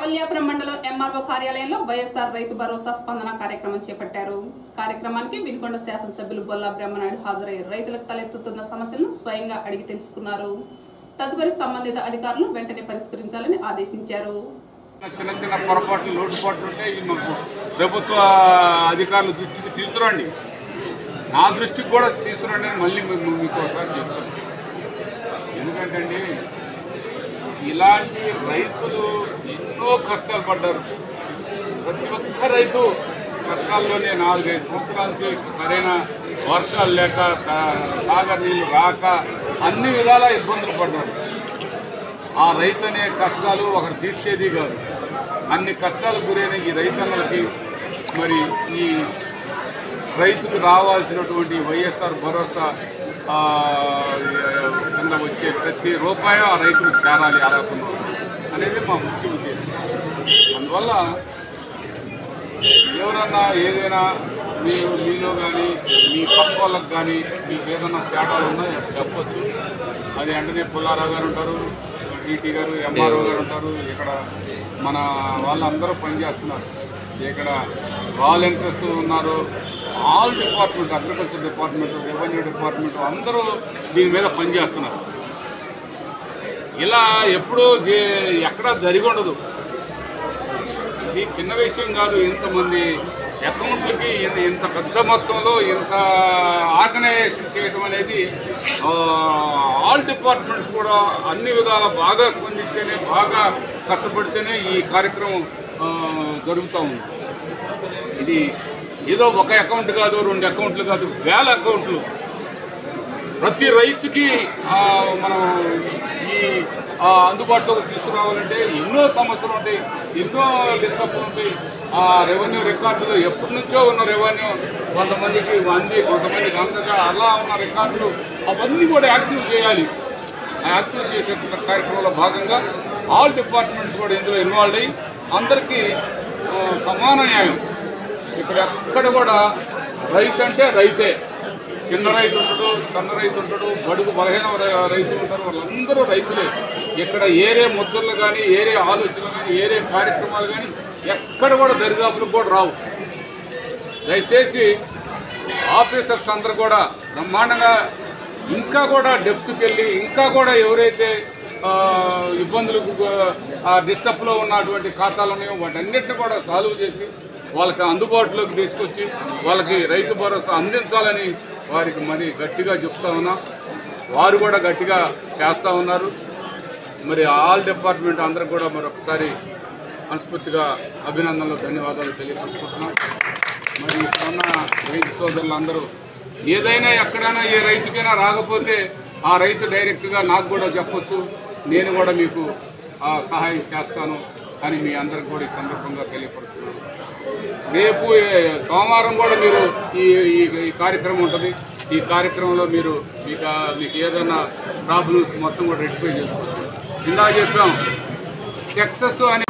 కొల్యాపురం మండలం ఎంఆర్ఓ కార్యాలయంలో వైఎస్ఆర్ రైతు భరోసా స్పందన కార్యక్రమం చేపట్టారు కార్యక్రమానికి వినుకొండ శాసనసభ్యులు బొల్లా బ్రహ్మనాయుడు హాజరై రైతులకు తలెత్తుతున్న సమస్యలను స్వయంగా అడిగి తెలుసుకున్నారు తదుపరి సంబంధిత అధికారులు వెంటనే పరిష్కరించాలని ఆదేశించారు చిన్న చిన్న పొరపాట్లు లోటుపాట్లు ఉంటే ఇవి మాకు ప్రభుత్వ అధికారుల దృష్టికి తీసుకురండి నా దృష్టికి కూడా తీసుకురండి అని మళ్ళీ మేము మీకు ఒకసారి చెప్తాను ఎందుకంటే అండి ఇలాంటి రైతులు ఎన్నో కష్టాలు పడ్డారు ప్రతి ఒక్క రైతు కష్టాల్లోనే నాలుగైదు సంవత్సరాలకి సరైన వర్షాలు లేక సా- సాగర్ నీళ్ళు రాక అన్ని విధాల ఇబ్బందులు పడ్డారు ఆ రైతు అనే కష్టాలు ఒకరు తీర్చేది కాదు అన్ని కష్టాలు గురైన ఈ రైతన్నలకి మరి ఈ రైతుకు రావాల్సినటువంటి వైఎస్ఆర్ భరోసా ఆ, కింద వచ్చే ప్రతి రూపాయి ఆ రైతుకు చేరాలి అర్హతను అనేది మా ముఖ్య ఉద్దేశం అందువల్ల ఎవరన్నా ఏదైనా మీరు మీలో కానీ మీ పక్క వాళ్ళకి కానీ మీకు ఏదైనా తేడాలు ఉన్నాయో చెప్పొచ్చు అది వెంటనే పుల్లారావు గారు ఉంటారు టీటీ గారు ఎంఆర్ఓ గారు ఉంటారు ఇక్కడ మన వాళ్ళందరూ పనిచేస్తున్నారు ఇక్కడ వాలంటీర్స్ ఉన్నారు all department agriculture department revenue department అందరూ దీని మీద పనిచేస్తున్నారు ఇలా ఎప్పుడూ జే- ఎక్కడా జరిగి ఉండదు ఇది చిన్న విషయం కాదు ఇంతమంది అకౌంట్లకి ఇంత ఇంత పెద్ద మొత్తంలో ఇంత ఆర్గనైజేషన్ చేయడం అనేది ఆ, ఆల్ డిపార్ట్మెంట్స్ కూడా అన్ని విధాల బాగా స్పందిస్తేనే బాగా కష్టపడితేనే ఈ కార్యక్రమం ఆ, జరుగుతూ ఉంది ఇది ఏదో ఒక అకౌంట్ కాదు రెండు అకౌంట్లు కాదు వేల అకౌంట్లు ప్రతి రైతుకి ఆ, మనం ఈ ఆ, అందుబాటులోకి తీసుకురావాలంటే ఎన్నో సమస్యలు ఉంటాయి ఎన్నో డిస్టర్బ్లు ఉంటాయి ఆ రెవెన్యూ రికార్డులు ఎప్పటి నుంచో ఉన్న రెవెన్యూ కొంతమందికి అంది కొంతమందికి అందగా అలా ఉన్న రికార్డులు అవన్నీ కూడా యాక్టివ్ చేయాలి ఆ యాక్టివ్ చేసే కార్యక్రమంలో భాగంగా ఆల్ డిపార్ట్మెంట్స్ కూడా ఇందులో ఇన్వాల్వ్ అయ్యి అందరికీ ఆ, సమాన న్యాయం ఇక్కడ ఎక్కడ కూడా రైతు అంటే రైతే చిన్న రైతు ఉంటాడు సన్న రైతు ఉంటాడు బడుగు బలహీన రై- రైతులు ఉంటారు వాళ్ళందరూ రైతులే ఇక్కడ ఏరే ముద్రలు కానీ ఏరే ఆలోచనలు కానీ ఏరే కార్యక్రమాలు కానీ ఎక్కడ కూడా దరిదాపులకు కూడా రావు దయచేసి ఆఫీసర్స్ అందరూ కూడా బ్రహ్మాండంగా ఇంకా కూడా డెప్త్కి వెళ్ళి ఇంకా కూడా ఎవరైతే ఆ, ఇబ్బందులకు గు- ఆ డిస్టర్బ్లో ఉన్నటువంటి ఖాతాలు ఉన్నాయో వాటన్నిటిని కూడా సాల్వ్ చేసి వాళ్ళకి అందుబాటులోకి తీసుకొచ్చి వాళ్ళకి రైతు భరోసా అందించాలని వారికి మరి గట్టిగా చెప్తా ఉన్నాం వారు కూడా గట్టిగా చేస్తూ ఉన్నారు మరి ఆల్ డిపార్ట్మెంట్ అందరూ కూడా మరొకసారి మనస్ఫూర్తిగా అభినందనలు ధన్యవాదాలు తెలియపరుచుకుంటున్నాం మరి ఇక్కడ ఉన్న రైతు సోదరులందరూ ఏదైనా ఎక్కడైనా ఏ రైతుకైనా రాకపోతే ఆ రైతు డైరెక్ట్గా నాకు కూడా చెప్పొచ్చు నేను కూడా మీకు ఆ సహాయం చేస్తాను అని మీ అందరికి కూడా ఈ సందర్భంగా తెలియపరుస్తున్నాను రేపు ఏ, సోమవారం కూడా మీరు ఈ ఈ- ఈ కార్యక్రమం ఉంటుంది ఈ కార్యక్రమంలో మీరు మీకు ఆ- మీకు ఏదైనా ప్రాబ్లమ్స్ మొత్తం కూడా రెక్టిఫై చేసుకోవచ్చు ఇందాక చెప్పాం సక్సెస్ అనే